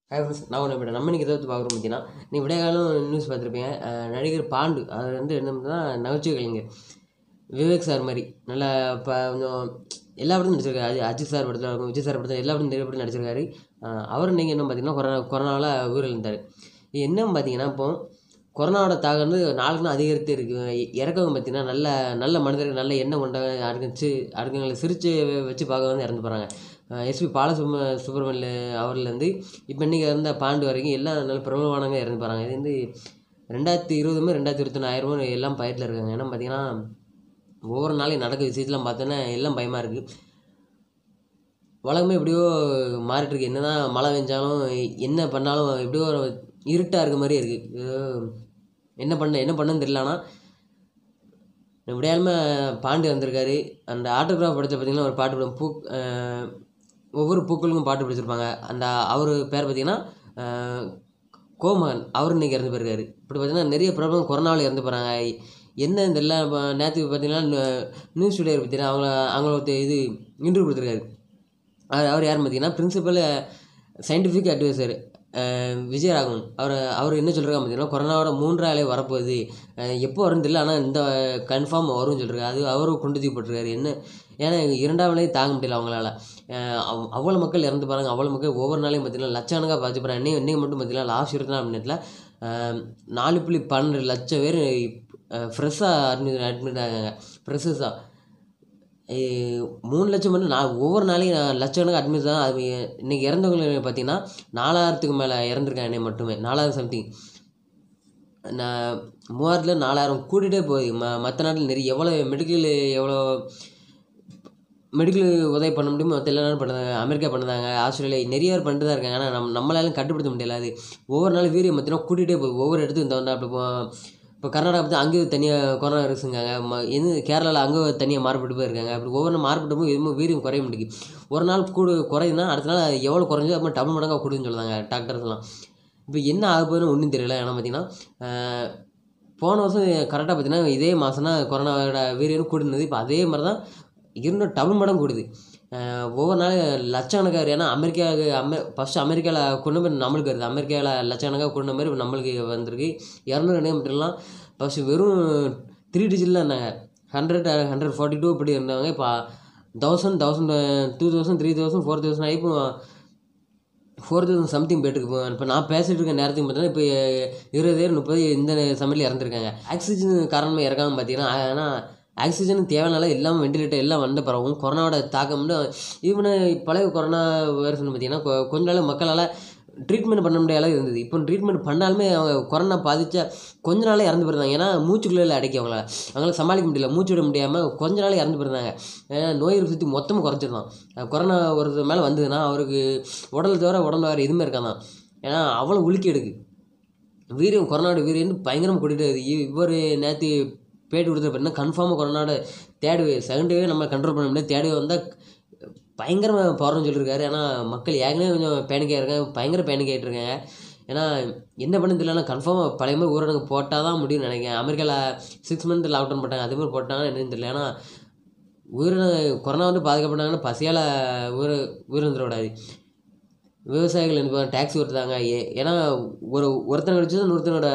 hi friends நான் ஒன்று இப்போ நம்ம இன்னைக்கு எதை பற்றி பார்க்குறோம் பார்த்தீங்கன்னா நீ விடிய காலம் நியூஸ் பார்த்துருப்பீங்க அஹ் நடிகர் பாண்டு அவர் வந்து என்ன பண்ணா நகைச்சுவை கலைஞர் விவேக் சார் மாதிரி நல்லா இப்போ கொஞ்சம் எல்லா படத்தும் நடிச்சிருக்காரு அஜி- அஜித் சார் படத்தில் இருக்கும் விஜய் சார் படத்தில் எல்லா படத்தும் நிறைய படம் நடிச்சிருக்காரு அஹ் அவர் நீங்கள் என்ன பார்த்தீங்கன்னா கொரோனா கொரோனாவில் உயிரிழந்தார் இது என்னன்னு பார்த்தீங்கன்னா இப்போ கொரோனாவோட தாக்கம் வந்து நாளுக்கு நாள் அதிகரித்து இருக்கு இறக்கவங்க பார்த்தீங்கன்னா நல்ல நல்ல மனிதர்கள் நல்ல எண்ணம் கொண்டவங்க அடுக்கச்சு அடுக்கங்களை சிரித்து வச்சு பார்க்க வந்து இறந்து போகிறாங்க எஸ்பி பாலசுப்ர சுப்ரமணிய அவர்லேருந்து இப்போ இன்றைக்கி இருந்த பாண்டு வரைக்கும் எல்லாம் நல்ல பிரபலமானவங்க இறந்து போகிறாங்க இது வந்து ரெண்டாயிரத்தி இருபதுமே ரெண்டாயிரத்தி இருபத்தொன்று ஆயிரமும் எல்லாம் பயத்தில் இருக்காங்க ஏன்னா பார்த்தீங்கன்னா ஒவ்வொரு நாளையும் நடக்க விஷயத்தெலாம் பார்த்தோன்னா எல்லாம் பயமாக இருக்குது உலகமே எப்படியோ மாறிட்டு இருக்கு என்ன தான் மழை பெஞ்சாலும் என்ன பண்ணாலும் எப்படியோ ஒரு இருட்டாக இருக்க மாதிரியே இருக்குது என்ன பண்ண என்ன பண்ணன்னு தெரியல ஆனால் விடையாலுமே பாண்டி வந்திருக்காரு அந்த ஆட்டோகிராஃப் படத்தில் பார்த்தீங்கன்னா ஒரு பாட்டு படம் பூ அஹ், ஒவ்வொரு பூக்களுக்கும் பாட்டு படிச்சிருப்பாங்க அந்த அவர் பேர் பார்த்தீங்கன்னா அஹ், கோமகன் அவர் இன்னைக்கு இறந்து போயிருக்காரு இப்படி பார்த்தீங்கன்னா நிறைய பிரபலம் கொரோனாவில் இறந்து போகிறாங்க என்ன தெரியல இப்போ நேற்றுக்கு பார்த்தீங்கன்னா நியூஸ் ஸ்டுடியோ பார்த்தீங்கன்னா அவங்கள அவங்கள ஒருத்தர் இது இன்டர்வியூ கொடுத்துருக்காரு அவர் அவர் யாருன்னு பார்த்தீங்கன்னா பிரின்சிபல் சயின்டிஃபிக் அட்வைசர் விஜயராகவன் அவர் அவர் என்ன சொல்கிறாங்க பார்த்தீங்கன்னா கொரோனாவோட மூன்றாம் அலை வரப்போகுது அஹ் எப்போ வரும்னு தெரியல ஆனால் இந்த கன்ஃபார்ம் வரும்னு சொல்கிறாரு அது அவரும் கொண்டு தூக்கி போட்டிருக்காரு என்ன ஏன்னா இரண்டாம் நிலையை தாங்க முடியல அவங்களால அஹ் அவ்- அவ்வளோ மக்கள் இறந்து போகிறாங்க அவ்வளோ மக்கள் ஒவ்வொரு நாளையும் பார்த்தீங்கன்னா லட்சக்கணக்காக பாதிப்படுறாங்க இன்னைக்கு இன்னைக்கு மட்டும் பார்த்தீங்கன்னா லாஸ்ட் இருபத்தி நாலு மணி நேரத்தில் நாலு புள்ளி பன்னெண்டு லட்சம் பேர் ஃப்ரெஷ்ஷாக அட்மிட் அட்மிட் ஆகாங்க ஃப்ரெஷ்ஷாக மூணு லட்சம் மட்டும் நான் ஒவ்வொரு நாளைக்கும் நான் லட்சக்கணக்கு அட்மிட் தான் அது இன்னைக்கு இறந்தவங்க பார்த்தீங்கன்னா நாலாயிரத்துக்கு மேலே இறந்துருக்காங்க என்னை மட்டுமே நாலாயிரம் சம்திங் நான் மூவாயிரத்தில் நாலாயிரம் கூட்டிகிட்டே போகுது ம மற்ற நாட்டில் நிறைய எவ்வளோ மெடிக்கல் எவ்வளோ மெடிக்கல் உதவி பண்ண முடியுமோ மற்ற எல்லா நாடும் பண்ணுறாங்க அமெரிக்கா பண்ணுறாங்க ஆஸ்திரேலியா நிறைய பேர் பண்ணிட்டு தான் இருக்காங்க ஆனால் நம்ம நம்மளாலும் கட்டுப்படுத்த முடியல அது ஒவ்வொரு நாளும் வீரியம் பார்த்தீங்கன்னா கூட்டிகிட்டே போகுது ஒவ்வொரு இடத்துக்கும் தகுந்த அப்படி இப்போ இப்போ கர்நாடகா பற்றி அங்கே தனியாக கொரோனா இருக்குங்காங்க ம எது கேரளாவில் அங்கே தனியாக மாறுபட்டு போயிருக்காங்க அப்படி ஒவ்வொரு மாறுபட்டு போய் எதுவும் வீரியம் குறைய மாட்டேங்குது ஒரு நாள் கூடு குறையுதுன்னா அடுத்த நாள் எவ்வளோ குறைஞ்சோ அப்போ டபுள் மடங்காக கூடுதுன்னு சொல்லுவாங்க டாக்டர்ஸ்லாம் இப்போ என்ன ஆக போகுதுன்னு ஒன்றும் தெரியல ஏன்னா பார்த்தீங்கன்னா ஆஹ், போன வருஷம் கரெக்டாக பார்த்தீங்கன்னா இதே மாதம்னா கொரோனாவோட வீரியம் கூடுனது இப்போ அதே மாதிரி தான் இன்னும் டபுள் மடங்கு கூடுது ஆஹ், ஒவ்வொரு நாள் லட்சக்கணக்காக ஏன்னா அமெரிக்காவுக்கு அமெ ஃபஸ்ட்டு அமெரிக்காவில் கொண்டு போய் நம்மளுக்கு வருது அமெரிக்காவில் லட்சக்கணக்காக கொண்ட மாதிரி இப்போ நம்மளுக்கு வந்திருக்கு இரநூறு நிமிடம்லாம் ஃபஸ்ட்டு வெறும் த்ரீ டிஜிட்டில் இருந்தாங்க ஹண்ட்ரட் ஹண்ட்ரட் ஃபார்ட்டி டூ இப்படி இருந்தவங்க இப்போ thousand thousand two thousand three thousand four thousand ஆகி இப்போ ஃபோர் தௌசண்ட் சம்திங் போயிட்டு இருக்கு இப்போ நான் பேசிட்டு இருக்க நேரத்துக்கு பார்த்தீங்கன்னா இப்போ இருபது பேர் முப்பது இந்த சமையல் இறந்துருக்காங்க ஆக்சிஜன் காரணமாக இறக்காம பார்த்தீங்கன்னா ஆனால் ஆக்சிஜன் தேவைனால எல்லாம் வெண்டிலேட்டர் எல்லாம் வந்த பிறகும் கொரோனாவோட தாக்கம் வந்து ஈவனு பழைய கொரோனா வைரஸ்னு பார்த்தீங்கன்னா கொ- கொஞ்ச நாள் மக்களால் ட்ரீட்மெண்ட் பண்ண முடியாத அளவு இருந்தது இப்போ ட்ரீட்மெண்ட் பண்ணாலுமே அவங்க கொரோனா பாதிச்ச கொஞ்ச நாளே இறந்து போயிருந்தாங்க ஏன்னா மூச்சுக்குள்ளே அடைக்கி அவங்கள அவங்களால சமாளிக்க முடியல மூச்சு விட முடியாமல் கொஞ்ச நாளே இறந்து போயிருந்தாங்க ஏன்னா நோய் எதிர்ப்பு சக்தி மொத்தமாக குறைச்சிருந்தான் அஹ் கொரோனா ஒரு மேலே வந்ததுன்னா அவருக்கு உடல் தவிர உடம்புல வேறு எதுவுமே இருக்காதான் ஏன்னா அவ்வளோ உலுக்கி எடுக்கு வீரியம் கொரோனாவோட வீரியம் பயங்கரமாக கூட்டிகிட்டு வருது இவர் நேற்று பேட்டி கொடுத்த பார்த்தீங்கன்னா கன்ஃபார்மாக கொரோனாவோட தேர்ட் வேவ் செகண்ட் வேவ் நம்ம கண்ட்ரோல் பண்ண முடியாது தேர்ட் வேவ் வந்தால் பயங்கரமாக போகிறோம்னு சொல்லியிருக்காரு ஏன்னா மக்கள் ஏற்கனவே கொஞ்சம் பேனிக்காக இருக்காங்க பயங்கர பேனிக் ஆகிட்டு இருக்காங்க ஏன்னா என்ன பண்ண தெரியல கன்ஃபார்மாக பழைய மாதிரி ஊரடங்கு போட்டால் தான் முடியும்னு நினைக்கிறேன் அமெரிக்காவில் சிக்ஸ் மந்த் லாக்டவுன் போட்டாங்க அதே மாதிரி போட்டாங்கன்னா என்னன்னு தெரியல ஏன்னா உயிரின கொரோனா வந்து பாதிக்கப்பட்டாங்கன்னா பசியால் உயிர் உயிரிழந்துடக்கூடாது விவசாயிகள் என்ன டேக்ஸ் வருதாங்க ஏன்னா ஒரு ஒருத்தனை கழிச்சு தான் இன்னொருத்தனோட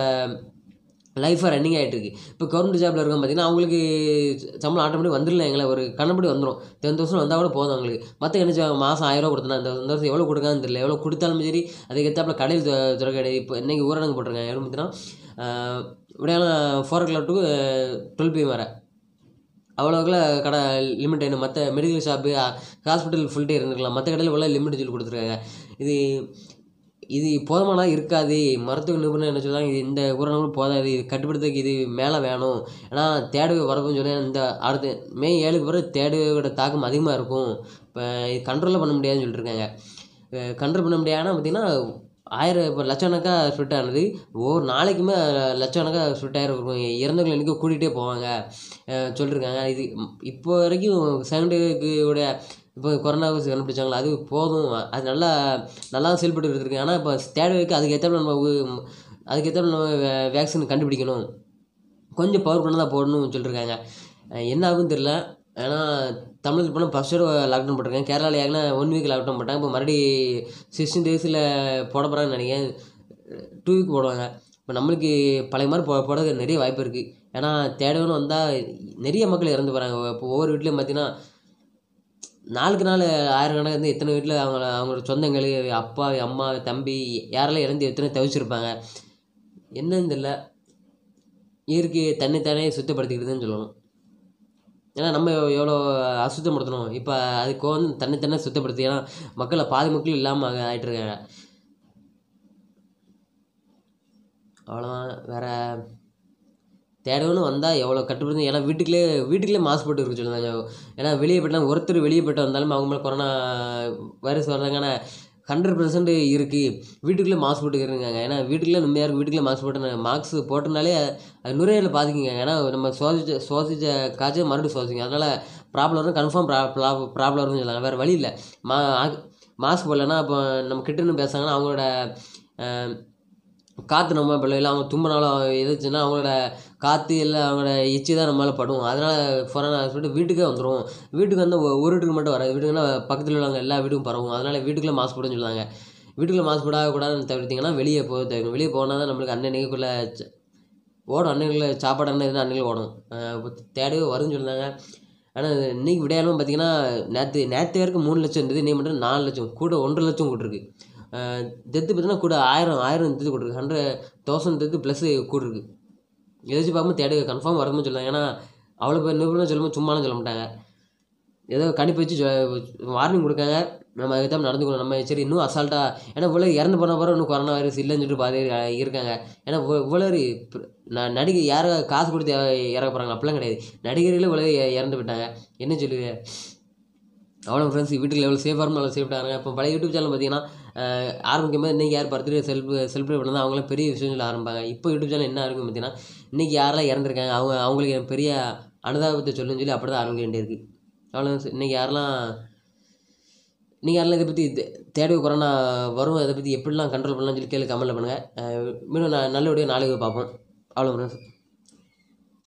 லைஃபாக ரன்னிங் ஆகிட்டு இருக்கு இப்போ கவர்மெண்ட் ஜாப்பில் இருக்கோம் பார்த்தீங்கன்னா அவங்களுக்கு சம்பளம் ஆட்டோமேட்டிக் வந்துடல எங்களை ஒரு கண்ணப்படி வந்துடும் டென் தௌசண்ட் வந்தால் கூட போதும் அவங்களுக்கு மற்ற என்ன செய்வாங்க மாதம் ஆயிரம் ரூபா கொடுத்தனா இந்த இந்த வருஷம் எவ்வளோ கொடுக்கான்னு தெரியல எவ்வளோ கொடுத்தாலும் சரி அதுக்கு ஏற்றாப்புல கடையில் துற- துறை கிடையாது இப்போ இன்றைக்கி ஊரடங்கு போட்டிருக்காங்க எவ்வளோ பார்த்தீங்கன்னா இப்படியெல்லாம் four o'clock to twelve PM வரை அவ்வளோக்குள்ள கடை லிமிட் வேணும் மற்ற medical shop hospital full day இருந்துக்கலாம் மற்ற கடையில் உள்ள லிமிட் சொல்லி கொடுத்துருக்காங்க இது இது போதுமானா இருக்காது மருத்துவ நிபுணர் என்ன சொல்றாங்க இது இந்த ஊரடங்கு போதாது இது கட்டுப்படுத்துறதுக்கு இது மேலே வேணும் ஏன்னா தேடுவை வரப்புன்னு சொல்லி இந்த அடுத்த மே ஏழுக்கு பிறகு தேடுவோட தாக்கம் அதிகமாக இருக்கும் இப்போ இது கண்ட்ரோலில் பண்ண முடியாதுன்னு சொல்லிட்டு இருக்காங்க கண்ட்ரோல் பண்ண முடியாதுன்னா பார்த்தீங்கன்னா ஆயிரம் இப்போ லட்சக்கணக்காக ஸ்ப்ரிட் ஆனது ஒவ்வொரு நாளைக்குமே லட்சக்கணக்காக ஸ்ப்ரிட் ஆகிருக்கும் இறந்தவங்களை எண்ணிக்கை கூட்டிகிட்டே போவாங்க அஹ் சொல்லியிருக்காங்க இது ம், இப்போ வரைக்கும் செகண்டுக்கு உடைய இப்போ கொரோனாவுக்கு கண்டுபிடிச்சாங்களா அது போதும் அது நல்லா நல்லா செயல்பட்டு இருக்கு ஆனால் இப்போ தேர்ட் வேக்கு அதுக்கு ஏற்ற நம்ம உ- அதுக்கு ஏற்ற நம்ம வேக்சின் கண்டுபிடிக்கணும் கொஞ்சம் பவர் பண்ண தான் போடணும்னு சொல்லியிருக்காங்க அஹ் என்ன ஆகுன்னு தெரில ஏன்னா தமிழகத்தில் போனால் ஃபஸ்ட் லாக்டவுன் போட்டிருக்காங்க கேரளாவில் ஏன்னா ஒன் வீக் லாக்டவுன் போட்டாங்க இப்போ மறுபடி சிக்ஸ்டீன் டேஸில் போட போகிறாங்கன்னு நினைக்கிறேன் டூ வீக் போடுவாங்க இப்போ நம்மளுக்கு பழைய மாதிரி போ போட நிறைய வாய்ப்பு இருக்குது ஏன்னா தேடவனு வந்தால் நிறைய மக்கள் இறந்து போகிறாங்க இப்போ ஒவ்வொரு வீட்லேயும் பார்த்தீங்கன்னா நாளுக்கு நாள் ஆயிரக்கணக்காக இருந்து எத்தனை வீட்டில் அவங்க அவங்களோட சொந்தங்கள் அப்பா அம்மா தம்பி யாரெல்லாம் இறந்து எத்தனை தவிச்சிருப்பாங்க என்னன்னு தெரியல இயற்கையை தன்னைத்தானே சுத்தப்படுத்திக்கிட்டுதுன்னு சொல்லணும் ஏன்னா நம்ம எவ்வளோ அசுத்தப்படுத்தணும் இப்போ அதுக்கு வந்து தன்னைத்தானே சுத்தப்படுத்தி ஏன்னா மக்களை பாதி மக்கள் இல்லாமல் ஆகிட்டு இருக்காங்க அவ்வளோதான் வேறு தேடவனு வந்தால் எவ்வளோ கட்டுப்படுது ஏன்னா வீட்டுக்குள்ளே வீட்டுக்குள்ளே மாசுபட்டு இருக்க சொல்லுவாங்க ஏன்னா வெளியே போயிட்டா ஒருத்தர் வெளியே போயிட்டு வந்தாலும் அவங்க மேலே கொரோனா வைரஸ் வர்றதுக்கான ஹண்ட்ரட் பர்சன்ட் இருக்குது வீட்டுக்குள்ளே மாசுபட்டு இருக்காங்க ஏன்னா வீட்டுக்குள்ளே நம்ம யாருக்கு வீட்டுக்குள்ளே மாசுபட்டு மாஸ்க் போட்டனாலே அது நுரையீரல் பாதிக்குங்க ஏன்னா நம்ம சுவாசிச்ச சுவாசிச்ச காய்ச்சல் மறுபடியும் சுவாசிங்க அதனால் ப்ராப்ளம் வரும் கன்ஃபார்ம் ப்ராப்ளம் வரும்னு சொல்லலாம் வேறு வழி இல்லை மா மாஸ்க் போடலன்னா இப்போ நம்ம கிட்டன்னு பேசுனாங்கன்னா அவங்களோட காற்று நம்ம பிள்ளைல அவங்க தும்பினாலும் எதாச்சுன்னா அவங்களோட காற்று எல்லாம் அவங்களோட எச்சி தான் நம்ம மேலே படும் அதனால் கொரோனா சொல்லிட்டு வீட்டுக்கே வந்துடும் வீட்டுக்கு வந்து ஒ- ஒரு வீட்டுக்கு மட்டும் வராது வீட்டுக்குன்னா பக்கத்தில் உள்ளவங்க எல்லா வீட்டுக்கும் பரவும் அதனால் வீட்டுக்குள்ளே மாசு போடுன்னு சொல்லுவாங்க வீட்டுக்குள்ளே மாசு போடக்கூடாதுன்னு தவிர்த்திங்கன்னா வெளியே போக தவிர்க்கணும் வெளியே போனால் தான் நம்மளுக்கு அன்னன்னைக்குள்ளே ச- ஓடும் அன்னைக்குள்ளே சாப்பாடு அண்ணன் எதுனா அன்னைக்கு ஓடும் அஹ் இப்போ தேடவே வரும்னு சொல்லியிருந்தாங்க ஆனால் இன்னைக்கு விடையாலும் பார்த்தீங்கன்னா நேற்று நேற்று வரைக்கும் மூணு லட்சம் இருந்தது இன்னைக்கு மட்டும் நாலு லட்சம் கூட ஒன்றரை லட்சம் கூட்டிருக்கு டெத்து பார்த்தீங்கன்னா கூட ஆயிரம் ஆயிரம் டெத்து கூட்டிருக்கு ஹண்ட்ரட் தௌசண்ட் டெத்து ப்ளஸ் கூட்டிருக்கு எதாச்சும் பார்க்கும்போது தேடு கன்ஃபார்ம் வரும்னு சொல்லுவாங்க ஏன்னா அவ்வளோ பேர் நிபுணம் சொல்லும்போது சும்மாலாம் சொல்ல மாட்டாங்க ஏதோ கணிப்பு வச்சு வார்னிங் கொடுக்காங்க நம்ம அதுக்கு தான் நடந்துக்கணும் நம்ம சரி இன்னும் அசால்ட்டாக ஏன்னா இவ்வளோ இறந்து போன பிறகு இன்னும் கொரோனா வைரஸ் இல்லைன்னு சொல்லிட்டு பாதி பேர் இருக்காங்க ஏன்னா இவ்வ- இவ்வளோ ஒரு பிர- நான் நடிகை யாரை காசு கொடுத்து இற- இறக்க போகிறாங்க அப்படிலாம் கிடையாது நடிகர்களே இவ்வளோ இ- இறந்து விட்டாங்க என்ன சொல்லுங்க அவ்வளோ ஃப்ரெண்ட்ஸ் வீட்டில் எவ்வளோ சேஃபாக இருக்கும் அவ்வளோ சேஃப்டாக இருங்க இப்போ பழைய யூடியூப் சேனல் பார்த்தீங்கன்னா அஹ், ஆரம்பிக்கும் போது இன்றைக்கி யார் பர்த்டே செல்ஃப் செலிப்ரேட் பண்ணால் அவங்களாம் பெரிய விஷயம் சொல்ல ஆரம்பிப்பாங்க இப்போ யூடியூப் சேனல் என்ன இருக்கும் பார்த்தீங்கன்னா இன்றைக்கி யாரெல்லாம் இறந்துருக்காங்க அவங்க அவங்களுக்கு என் பெரிய அனுதாபத்தை சொல்லுன்னு சொல்லி அப்படி தான் ஆரம்பிக்க வேண்டியிருக்கு அவ்வளோ இன்றைக்கி யாரெல்லாம் நீங்கள் யாரெல்லாம் இதை பற்றி தேடவே கொரோனா வரும் அதை பற்றி எப்படிலாம் கண்ட்ரோல் பண்ணலாம்னு சொல்லி கேள்வி கமெண்ட்டில் பண்ணுங்கள் மீண்டும் நான் நல்லபடியாக நாளைக்கு பார்ப்போம் அவ்வளோ ஃப்ரெண்ட்ஸ்